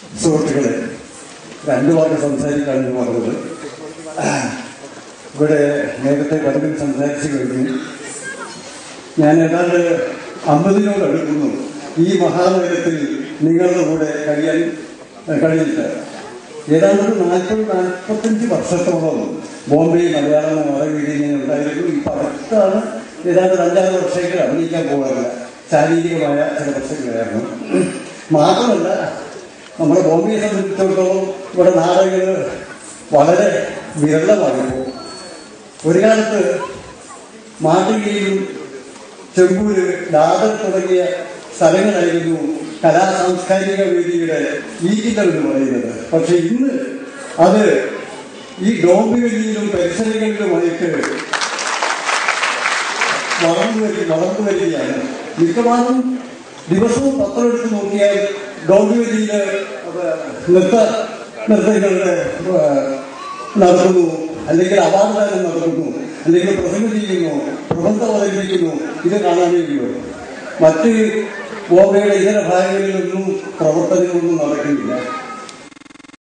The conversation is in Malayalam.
സുഹൃത്തുക്കളെ രണ്ടു വാക്ക് സംസാരിക്കാണ് ഞാൻ പറഞ്ഞത് ഇവിടെ നേരത്തെ പലരും സംസാരിച്ചു കഴിഞ്ഞു ഞാൻ ഏതാണ്ട് അമ്പതിനോട് അടുക്കുന്നു ഈ മഹാനഗരത്തിൽ നിങ്ങളുടെ കൂടെ കഴിയാൻ കഴിഞ്ഞിട്ട് ഏതാണ്ട് ഒരു നാൽപ്പത് നാൽപ്പത്തഞ്ച് വർഷത്തോളം ബോംബെ മലയാളം മറവീതി ഞാൻ ഉണ്ടായിരുന്നു ഇപ്പൊ അടുത്താണ് ഏതാണ്ട് ഒരു അഞ്ചാറ് വർഷത്തേക്ക് അഭിനയിക്കാൻ പോകാറില്ല ശാരീരികമായ ചില പ്രശ്നങ്ങളായിരുന്നു മാത്രമല്ല നമ്മുടെ ബോംബെയെ സംബന്ധിച്ചിടത്തോളം ഇവിടെ നാടകങ്ങൾ വളരെ വിരളമായിരുന്നു ഒരു കാലത്ത് മാതൃകയിലും ചെമ്പൂര് ദാദർ തുടങ്ങിയ സ്ഥലങ്ങളായിരുന്നു കലാ സാംസ്കാരിക വേദിയുടെ ഈറ്റികൾ എന്ന് പറയുന്നത് പക്ഷെ ഇന്ന് അത് ഈ ഡോംബികളിലും പരിസരങ്ങളിലുമായിട്ട് വളർന്നു വരി വളർന്നു വരികയാണ് മിക്കവാറും ദിവസവും പത്രം എടുത്ത് നോക്കിയാൽ ഡോംബിവലിയില് നൃത്ത നൃത്തങ്ങളുടെ നടത്തുന്നു അല്ലെങ്കിൽ അവാർഡാനം നടത്തുന്നു അല്ലെങ്കിൽ പ്രസംഗം ചെയ്യുന്നു പ്രബന്ധം അവതരിപ്പിക്കുന്നു ഇത് കാണാനേ ഉള്ളൂ മറ്റ് ബോംബെയുടെ ഇതര ഭാഗങ്ങളിലൊന്നും പ്രവർത്തനങ്ങളൊന്നും നടക്കുന്നില്ല